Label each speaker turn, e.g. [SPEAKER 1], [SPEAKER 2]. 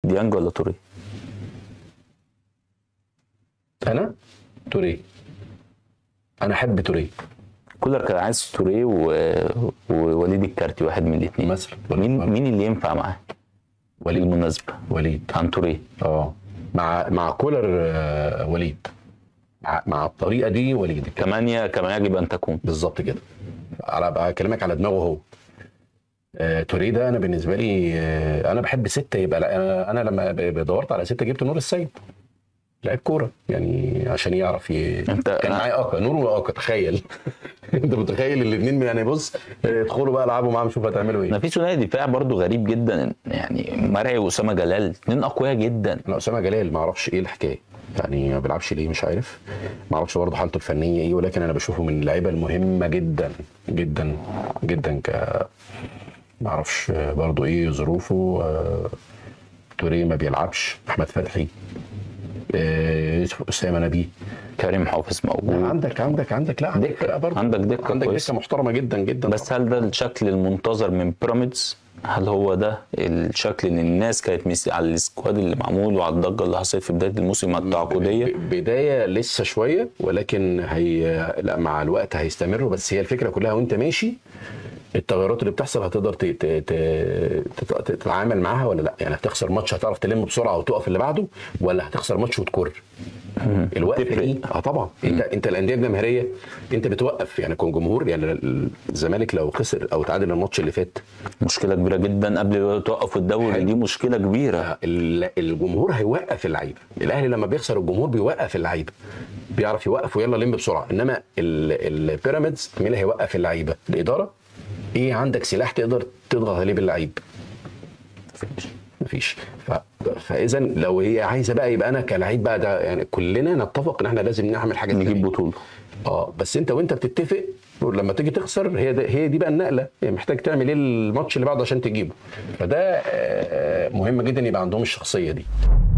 [SPEAKER 1] ديانج ولا توريه
[SPEAKER 2] انا توريه انا احب توريه
[SPEAKER 1] كولر كان عايز توريه و... ووليد الكارتي واحد من الاثنين
[SPEAKER 2] مثلا
[SPEAKER 1] مين مين اللي ينفع معاه
[SPEAKER 2] وليد
[SPEAKER 1] بالمناسبه
[SPEAKER 2] وليد
[SPEAKER 1] عن توريه
[SPEAKER 2] اه مع مع كولر آه، وليد مع, مع الطريقه دي وليد
[SPEAKER 1] ثمانية كما يجب ان تكون
[SPEAKER 2] بالظبط كده على بكلمك على دماغه هو آه، توريه ده انا بالنسبه لي آه، انا بحب سته يبقى لا انا انا لما ب- ب- دورت على سته جبت نور السيد لعيب كوره يعني عشان يعرف ي...
[SPEAKER 1] أنت-
[SPEAKER 2] كان معايا اكا نور واكا تخيل انت متخيل الاثنين يعني بص آه، ادخلوا بقى العبوا معاهم شوفوا هتعملوا ايه
[SPEAKER 1] ما في ثنائي دفاع برضو غريب جدا يعني مرعي واسامه جلال اثنين اقوياء جدا
[SPEAKER 2] انا اسامه جلال ما اعرفش ايه الحكايه يعني ما بيلعبش ليه مش عارف ما اعرفش برضه حالته الفنيه ايه ولكن انا بشوفه من اللعيبه المهمه جدا جدا جدا ك ما اعرفش برضه ايه ظروفه آه، توريه ما بيلعبش احمد فتحي آه، يوسف اسامه نبيه
[SPEAKER 1] كريم حافظ
[SPEAKER 2] لا،
[SPEAKER 1] موجود
[SPEAKER 2] عندك عندك عندك لا عندك
[SPEAKER 1] دكة.
[SPEAKER 2] فرقة برضه
[SPEAKER 1] عندك دكة
[SPEAKER 2] عندك
[SPEAKER 1] كويسة.
[SPEAKER 2] دكه محترمه جدا جدا
[SPEAKER 1] بس هل ده الشكل المنتظر من بيراميدز هل هو ده الشكل اللي الناس كانت مس... على السكواد اللي معمول وعلى الضجه اللي حصلت في بدايه الموسم التعاقديه
[SPEAKER 2] ب- بدايه لسه شويه ولكن هي لا مع الوقت هيستمروا بس هي الفكره كلها وانت ماشي التغيرات اللي بتحصل هتقدر ت- ت- ت- تت- تتعامل معاها ولا لا يعني هتخسر ماتش هتعرف تلم بسرعه وتقف اللي بعده ولا هتخسر ماتش وتكر الوقت
[SPEAKER 1] تفرق.
[SPEAKER 2] دي اه طبعا انت انت الانديه الجماهيريه انت بتوقف يعني كون جمهور يعني الزمالك لو خسر او تعادل الماتش اللي فات
[SPEAKER 1] مشكله كبيره جدا قبل ما توقفوا الدوري دي مشكله كبيره
[SPEAKER 2] ال- الجمهور هيوقف اللعيبه الاهلي لما بيخسر الجمهور بيوقف اللعيبه بيعرف يوقف ويلا لم بسرعه انما ال- البيراميدز مين اللي هيوقف اللعيبه الاداره ايه عندك سلاح تقدر تضغط عليه باللعيب مفيش ف... فاذا لو هي عايزه بقى يبقى انا كلعيب بقى ده يعني كلنا نتفق ان احنا لازم نعمل حاجه
[SPEAKER 1] نجيب
[SPEAKER 2] تانية.
[SPEAKER 1] بطوله
[SPEAKER 2] اه بس انت وانت بتتفق لما تيجي تخسر هي ده هي دي بقى النقله يعني محتاج تعمل ايه الماتش اللي بعده عشان تجيبه فده آه، مهم جدا يبقى عندهم الشخصيه دي